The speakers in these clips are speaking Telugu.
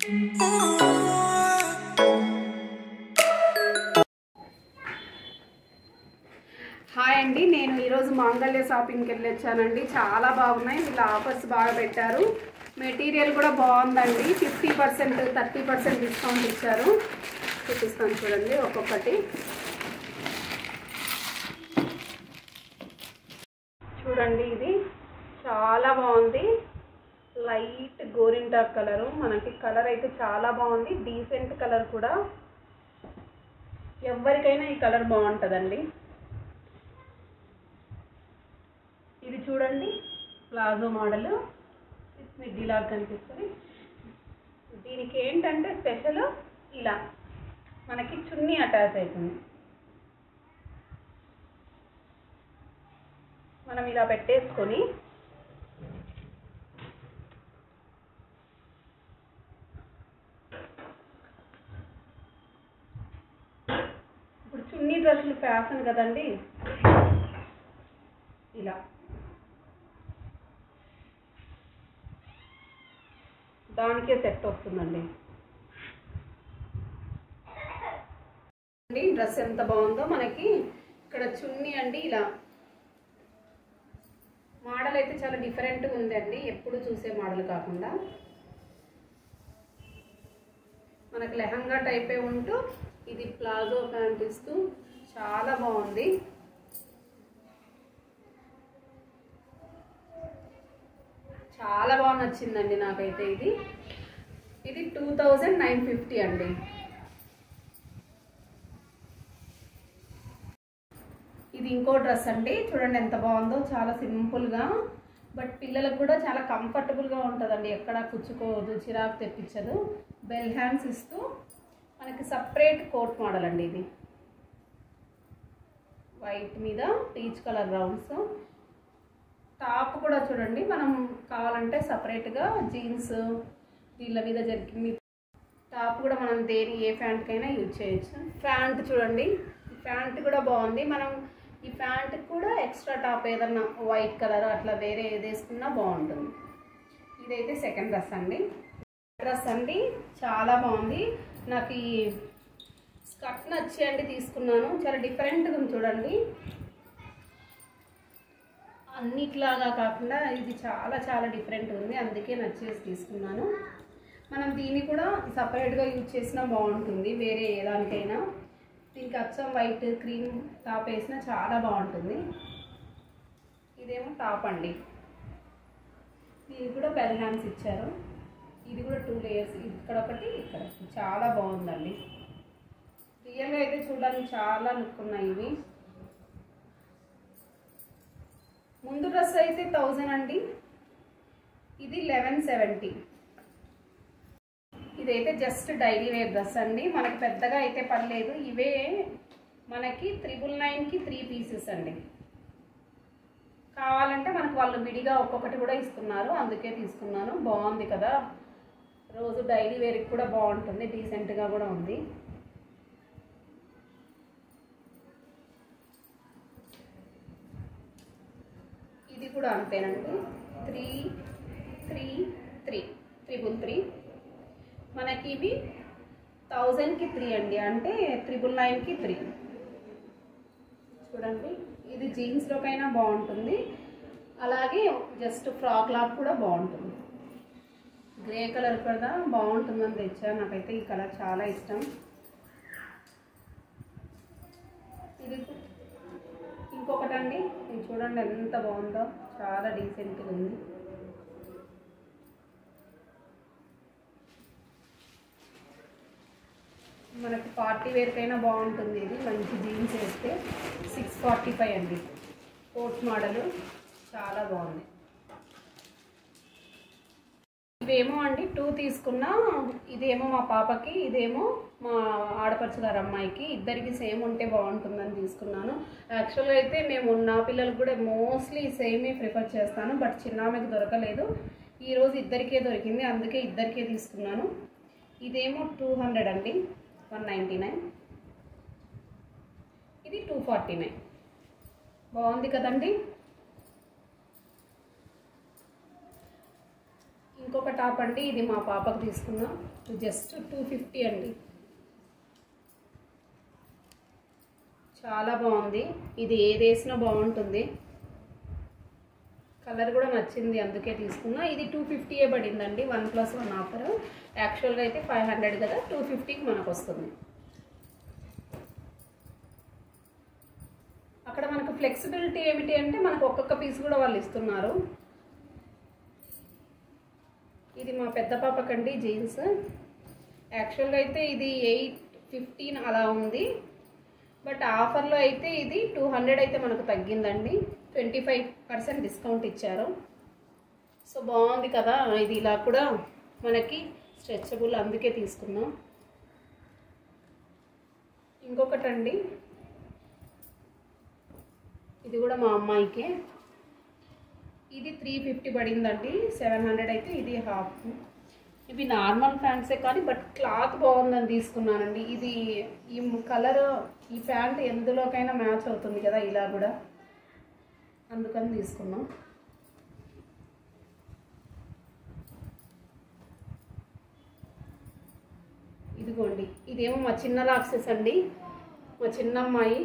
హాయ్ అండి నేను ఈరోజు మాంగళ్య షాపింగ్కి వెళ్ళి వచ్చానండి చాలా బాగున్నాయి వీళ్ళ ఆఫర్స్ బాగా పెట్టారు మెటీరియల్ కూడా బాగుందండి fifty percent thirty percent discount ఇచ్చారు చూపిస్తాను చూడండి ఒక్కొక్కటి చూడండి ఇది చాలా బాగుంది లైట్ గోరింటాక్ కలరు మనకి కలర్ అయితే చాలా బాగుంది డీసెంట్ కలర్ కూడా ఎవరికైనా ఈ కలర్ బాగుంటుందండి ఇది చూడండి ప్లాజో మోడల్ మిడ్డీలాగా కనిపిస్తుంది దీనికి ఏంటంటే స్పెషల్ ఇలా మనకి చున్నీ అటాచ్ అవుతుంది మనం ఇలా పెట్టేసుకొని ఇప్పుడు చున్నీ డ్రెస్సులు ఫ్యాషన్ కదండి ఇలా దానికే సెట్ వస్తుందండి అండి డ్రెస్ ఎంత బాగుందో మనకి ఇక్కడ చున్నీ అండి ఇలా మోడల్ అయితే చాలా డిఫరెంట్గా ఉందండి ఎప్పుడు చూసే మోడల్ కాకుండా మనకు లెహంగా టైపే ఉంటూ ఇది ప్లాజో ప్యాంట్ ఇస్తూ చాలా బాగుంది చాలా బాగా నచ్చిందండి నాకైతే ఇది ఇది టూ థౌజండ్ నైన్ ఫిఫ్టీ అండి ఇది ఇంకో డ్రెస్ అండి చూడండి ఎంత బాగుందో చాలా సింపుల్గా బట్ పిల్లలకు కూడా చాలా కంఫర్టబుల్గా ఉంటుందండి ఎక్కడ కుచ్చుకోదు చిరాకు తెప్పించదు బెల్ హ్యాండ్స్ ఇస్తూ మనకి సపరేట్ కోట్ మోడల్ అండి ఇది వైట్ మీద పీచ్ కలర్ రౌండ్స్ టాప్ కూడా చూడండి మనం కావాలంటే సపరేట్గా జీన్స్ వీళ్ళ మీద జరిగిన మీద టాప్ కూడా మనం దేని ఏ ప్యాంట్కైనా యూజ్ చేయొచ్చు ప్యాంట్ చూడండి ప్యాంట్ కూడా బాగుంది మనం ఈ ప్యాంట్ కూడా ఎక్స్ట్రా టాప్ ఏదన్నా వైట్ కలర్ అట్లా వేరే ఏది వేసుకున్నా బాగుంటుంది ఇదైతే సెకండ్ డ్రెస్ అండి డ్రెస్ అండి చాలా బాగుంది నాకు ఈ స్కర్ట్ నచ్చి అండి తీసుకున్నాను చాలా డిఫరెంట్గా ఉంది చూడండి అన్నిట్లాగా కాకుండా ఇది చాలా చాలా డిఫరెంట్ ఉంది అందుకే నచ్చేసి తీసుకున్నాను మనం దీన్ని కూడా సపరేట్గా యూజ్ చేసినా బాగుంటుంది వేరే ఏ దానికైనా దీనికి అచ్చం వైట్ క్రీమ్ టాప్ వేసినా చాలా బాగుంటుంది ఇదేమో టాప్ అండి దీనికి కూడా బెల్ హ్యాండ్స్ ఇచ్చారు ఇది కూడా టూ లేయర్స్ ఇక్కడ ఒకటి ఇక్కడ ఒకటి. చాలా బాగుందండి రియల్గా అయితే చూడడానికి చాలా లుక్ ఉన్నాయి ఇవి ముందు డ్రెస్ అయితే థౌజండ్ అండి ఇది లెవెన్ సెవెంటీ ఇదైతే జస్ట్ డైలీ వేర్ డ్రెస్ అండి మనకి పెద్దగా అయితే పర్లేదు ఇవే మనకి త్రిబుల్ నైన్కి త్రీ పీసెస్ అండి కావాలంటే మనకు వాళ్ళు విడిగా ఒక్కొక్కటి కూడా ఇస్తున్నారు అందుకే తీసుకున్నాను బాగుంది కదా రోజు డైలీ వేర్కి కూడా బాగుంటుంది డీసెంట్గా కూడా ఉంది ఇది కూడా అంతేనండి three three three triple three మనకి ఇవి థౌజండ్కి త్రీ అండి అంటే త్రిబుల్ నైన్కి త్రీ చూడండి ఇది జీన్స్లోకైనా బాగుంటుంది అలాగే జస్ట్ ఫ్రాక్ లాక్ కూడా బాగుంటుంది గ్రే కలర్ కదా బాగుంటుందని తెచ్చా నాకైతే ఈ కలర్ చాలా ఇష్టం ఇది ఇంకొకటి అండి ఇది చూడండి ఎంత బాగుందో చాలా డీసెంట్గా ఉంది మనకి పార్టీ వేర్కైనా బాగుంటుంది ఇది మంచి జీన్స్ వేస్తే సిక్స్ ఫార్టీ ఫైవ్ అండి కోట్ మోడల్ చాలా బాగుంది ఇవేమో అండి టూ తీసుకున్నా ఇదేమో మా పాపకి ఇదేమో మా ఆడపడుచు గారు అమ్మాయికి ఇద్దరికి సేమ్ ఉంటే బాగుంటుందని తీసుకున్నాను యాక్చువల్గా అయితే మేము నా పిల్లలకు కూడా మోస్ట్లీ సేమే ప్రిఫర్ చేస్తాను బట్ చిన్న ఆమెకి దొరకలేదు ఈరోజు ఇద్దరికే దొరికింది అందుకే ఇద్దరికే తీసుకున్నాను ఇదేమో టూ హండ్రెడ్ అండి వన్ నైంటీ నైన్ ఇది టూ ఫార్టీ నైన్ బాగుంది కదండి ఇంకొక టాప్ అండి ఇది మా పాపకు తీసుకున్నాం జస్ట్ టూ ఫిఫ్టీ అండి చాలా బాగుంది ఇది ఏది వేసినా బాగుంటుంది కలర్ కూడా నచ్చింది అందుకే తీసుకున్నా ఇది టూ ఫిఫ్టీయే పడిందండి వన్ ప్లస్ వన్ ఆఫర్ యాక్చువల్గా అయితే ఫైవ్ హండ్రెడ్ కదా టూ ఫిఫ్టీకి మనకు వస్తుంది అక్కడ మనకు ఫ్లెక్సిబిలిటీ ఏమిటి అంటే మనకు ఒక్కొక్క పీస్ కూడా వాళ్ళు ఇస్తున్నారు ఇది మా పెద్ద పాపకండి జీన్స్ యాక్చువల్గా అయితే ఇది ఎయిట్ ఫిఫ్టీన్ అలా ఉంది బట్ ఆఫర్లో అయితే ఇది టూ హండ్రెడ్ అయితే మనకు తగ్గిందండి ట్వంటీ ఫైవ్ పర్సెంట్ డిస్కౌంట్ ఇచ్చారు సో బాగుంది కదా ఇది ఇలా కూడా మనకి స్ట్రెచబుల్ అందుకే తీసుకున్నాం ఇంకొకటండి ఇది కూడా మా అమ్మాయికే ఇది త్రీ ఫిఫ్టీ పడిందండి సెవెన్ హండ్రెడ్ అయితే ఇది హాఫ్ ఇవి నార్మల్ ప్యాంట్సే కానీ బట్ క్లాత్ బాగుందని తీసుకున్నానండి ఇది ఈ కలర్ ఈ ప్యాంట్ ఎందులోకైనా మ్యాచ్ అవుతుంది కదా ఇలా కూడా అందుకని తీసుకున్నాం ఇదిగోండి ఇదేమో మా చిన్న రాక్షస్ అండి మా చిన్న అమ్మాయి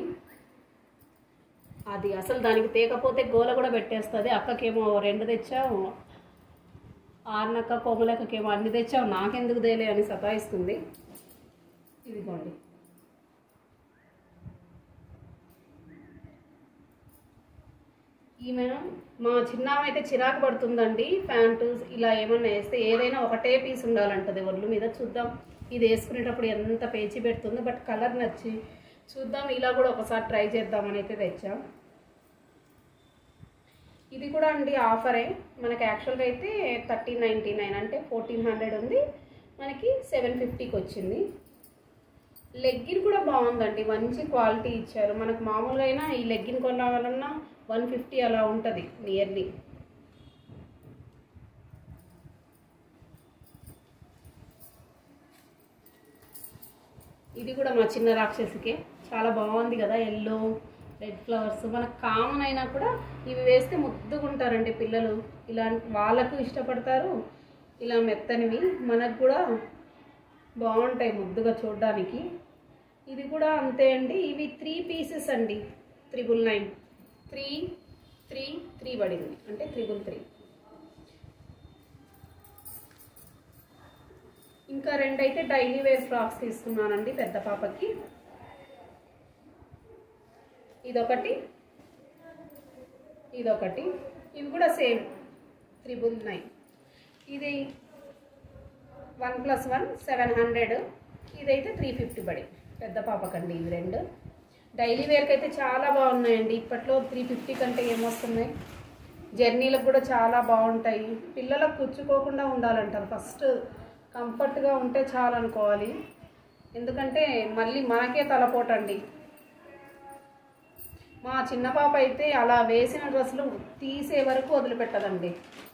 అది అసలు దానికి తేకపోతే గోల కూడా పెట్టేస్తుంది అక్కకేమో రెండు తెచ్చావు ఆరునక్క కోమలక్కకేమో అన్ని తెచ్చావు నాకెందుకు తేలే అని సతాయిస్తుంది ఇదిగోండి ఈమె మా చిన్నామ అయితే చిరాకు పడుతుందండి ప్యాంటు ఇలా ఏమన్నా వేస్తే ఏదైనా ఒకటే పీస్ ఉండాలంటది ఒళ్ళు మీద చూద్దాం ఇది వేసుకునేటప్పుడు ఎంత పేచి పెడుతుందో బట్ కలర్ నచ్చి చూద్దాం ఇలా కూడా ఒకసారి ట్రై చేద్దామని అయితే తెచ్చాం ఇది కూడా అండి ఆఫరే మనకి యాక్చువల్గా అయితే థర్టీన్ నైంటీ నైన్ అంటే ఫోర్టీన్ హండ్రెడ్ ఉంది మనకి సెవెన్ ఫిఫ్టీకి వచ్చింది లెగ్గిన్ కూడా బాగుందండి మంచి క్వాలిటీ ఇచ్చారు మనకు మామూలుగా అయినా ఈ లెగ్గిన్ కొనాలన్నా వన్ ఫిఫ్టీ అలా ఉంటుంది నియర్లీ ఇది కూడా మా చిన్న రాక్షసికే చాలా బాగుంది కదా ఎల్లో రెడ్ ఫ్లవర్స్ మనకు కామన్ అయినా కూడా ఇవి వేస్తే ముద్దుగుంటారండి పిల్లలు ఇలాంటి వాళ్ళకు ఇష్టపడతారు ఇలా మెత్తనివి మనకు కూడా బాగుంటాయి ముద్దుగా చూడడానికి ఇది కూడా అంతే అండి ఇవి త్రీ పీసెస్ అండి triple nine three three three పడింది అంటే త్రిబుల్ త్రీ ఇంకా రెండైతే డైలీ వేర్ ఫ్రాక్స్ తీసుకున్నానండి పెద్ద పాపకి ఇదొకటి ఇదొకటి ఇవి కూడా సేమ్ త్రిబుల్ నైన్ ఇది one plus one seven hundred ఇదైతే త్రీ ఫిఫ్టీ పడి పెద్ద పాపకండి ఇవి రెండు డైలీ వేర్కి అయితే చాలా బాగున్నాయండి ఇప్పట్లో త్రీ ఫిఫ్టీ కంటే ఏమొస్తున్నాయి జర్నీలకు కూడా చాలా బాగుంటాయి పిల్లలకు కుచ్చుకోకుండా ఉండాలంటారు ఫస్ట్ కంఫర్ట్గా ఉంటే చాలు అనుకోవాలి ఎందుకంటే మళ్ళీ మనకే తలపోటండి మా చిన్న పాప అయితే అలా వేసిన డ్రెస్సులు తీసే వరకు వదిలిపెట్టదండి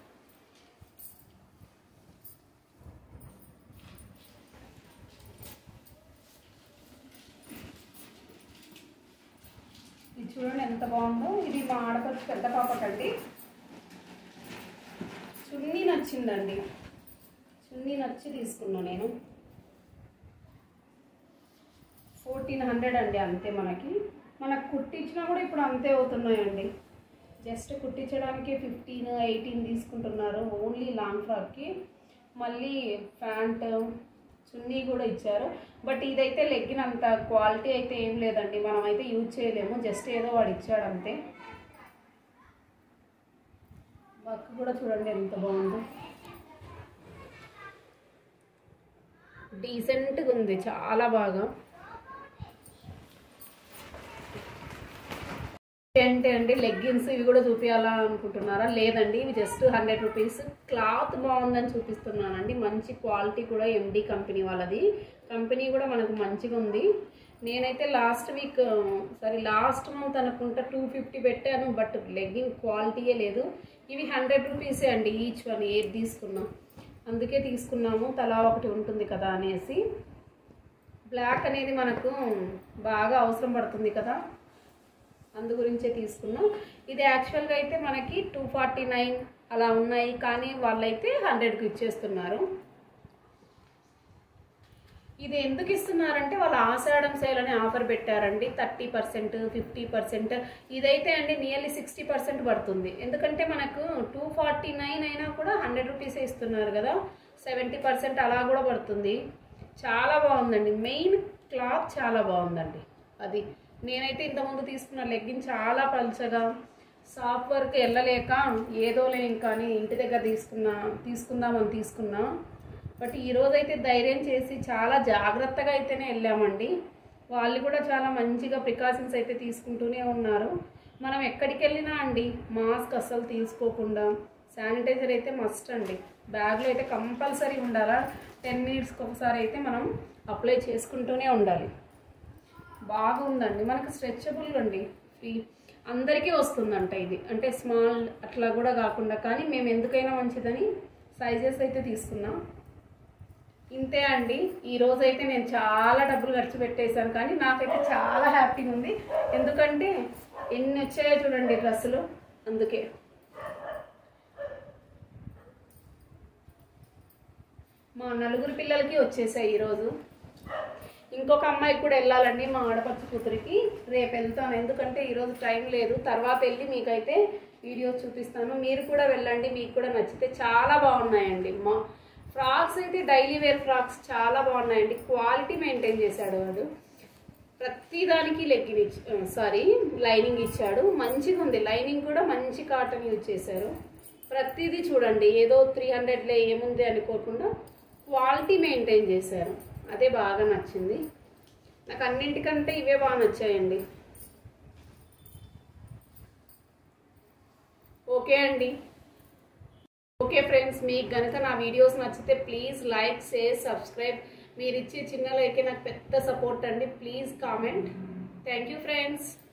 ఇది చూడండి ఎంత బాగుందో ఇది మా ఆడపడుచు పెద్ద పాపకండి చున్నీ నచ్చిందండి చున్నీ నచ్చి తీసుకున్నా నేను ఫోర్టీన్ హండ్రెడ్ అండి అంతే మనకి మనకు కుట్టించినా కూడా ఇప్పుడు అంతే అవుతున్నాయండి జస్ట్ కుట్టించడానికి ఫిఫ్టీన్ ఎయిటీన్ తీసుకుంటున్నారు ఓన్లీ లాంగ్ ఫ్రాక్కి మళ్ళీ ప్యాంట్ చున్నీ కూడా ఇచ్చారు బట్ ఇదైతే లెగ్గిన్ అంత క్వాలిటీ అయితే ఏం లేదండి మనం అయితే యూజ్ చేయలేము జస్ట్ ఏదో వాడు ఇచ్చాడు అంతే వర్క్ కూడా చూడండి ఎంత బాగుందో డీసెంట్గా ఉంది చాలా బాగా ఏంటి అండి లెగ్గిన్స్ ఇవి కూడా చూపించాలా అనుకుంటున్నారా లేదండి ఇవి జస్ట్ హండ్రెడ్ రూపీస్ క్లాత్ బాగుందని చూపిస్తున్నానండి మంచి క్వాలిటీ కూడా ఎండి కంపెనీ వాళ్ళది కంపెనీ కూడా మనకు మంచిగా ఉంది నేనైతే last week sorry last month అనుకుంటా టూ ఫిఫ్టీ పెట్టాను బట్ లెగ్గింగ్ క్వాలిటీయే లేదు ఇవి హండ్రెడ్ రూపీసే అండి ఈచ్ వన్ ఏది తీసుకున్నాం అందుకే తీసుకున్నాము తలా ఒకటి ఉంటుంది కదా అనేసి బ్లాక్ అనేది మనకు బాగా అవసరం పడుతుంది కదా అందు గురించే తీసుకున్నాం ఇది యాక్చువల్గా అయితే మనకి టూ ఫార్టీ నైన్ అలా ఉన్నాయి కానీ వాళ్ళైతే హండ్రెడ్కి ఇచ్చేస్తున్నారు ఇది ఎందుకు ఇస్తున్నారంటే వాళ్ళు ఆషాఢం సేల్ అని ఆఫర్ పెట్టారండి థర్టీ పర్సెంట్ ఫిఫ్టీ పర్సెంట్ ఇదైతే అండి నియర్లీ సిక్స్టీ పర్సెంట్ పడుతుంది ఎందుకంటే మనకు టూ ఫార్టీ నైన్ అయినా కూడా హండ్రెడ్ రూపీస్ ఇస్తున్నారు కదా సెవెంటీ పర్సెంట్ అలా కూడా పడుతుంది చాలా బాగుందండి మెయిన్ క్లాత్ చాలా బాగుందండి అది నేనైతే ఇంతకుముందు తీసుకున్న లెగ్గిన్ చాలా పలుచగా సాఫ్ట్ వర్క్ వెళ్ళలేక ఏదోలే ఇంకా అని ఇంటి దగ్గర తీసుకున్నా తీసుకుందామని తీసుకున్నా బట్ ఈ రోజు అయితే ధైర్యం చేసి చాలా జాగ్రత్తగా అయితేనే వెళ్ళామండి వాళ్ళు కూడా చాలా మంచిగా ప్రికాషన్స్ అయితే తీసుకుంటూనే ఉన్నారు మనం ఎక్కడికి వెళ్ళినా అండి మాస్క్ అస్సలు తీసుకోకుండా శానిటైజర్ అయితే మస్ట్ అండి బ్యాగ్లో అయితే కంపల్సరీ ఉండాలా టెన్ మినిట్స్కి ఒకసారి అయితే మనం అప్లై చేసుకుంటూనే ఉండాలి బాగుందండి మనకు స్ట్రెచబుల్ అండి ఫ్రీ అందరికీ వస్తుందంట ఇది అంటే స్మాల్ అట్లా కూడా కాకుండా కానీ మేము ఎందుకైనా మంచిదని సైజెస్ అయితే తీసుకున్నాం ఇంతే అండి ఈ రోజు అయితే నేను చాలా డబ్బులు ఖర్చు పెట్టేశాను కానీ నాకైతే చాలా హ్యాపీగా ఉంది ఎందుకంటే ఎన్ని వచ్చాయో చూడండి డ్రెస్సులు అందుకే మా నలుగురు పిల్లలకి వచ్చేసాయి ఈరోజు ఇంకొక అమ్మాయికి కూడా వెళ్ళాలండి మా ఆడపడుచు కూతురికి రేపు వెళ్తాను ఎందుకంటే ఈరోజు టైం లేదు తర్వాత వెళ్ళి మీకైతే వీడియోస్ చూపిస్తాను మీరు కూడా వెళ్ళండి మీకు కూడా నచ్చితే చాలా బాగున్నాయండి మా ఫ్రాక్స్ అయితే డైలీ వేర్ ఫ్రాక్స్ చాలా బాగున్నాయండి క్వాలిటీ మెయింటైన్ చేశాడు వాడు ప్రతి దానికి లెగ్గిన్ ఇచ్చి సారీ లైనింగ్ ఇచ్చాడు మంచిగా ఉంది లైనింగ్ కూడా మంచి కాటన్ యూజ్ చేశారు ప్రతిదీ చూడండి ఏదో త్రీ హండ్రెడ్లే ఏముంది అనుకోకుండా క్వాలిటీ మెయింటైన్ చేశారు అదే బాగా నచ్చింది నాకు అన్నింటికంటే ఇవే బాగా నచ్చాయండి ఓకే అండి ఓకే ఫ్రెండ్స్ మీకు కనుక నా వీడియోస్ నచ్చితే ప్లీజ్ లైక్ షేర్ సబ్స్క్రైబ్ మీరు ఇచ్చే చిన్న లైకే నాకు పెద్ద సపోర్ట్ అండి please comment thank you friends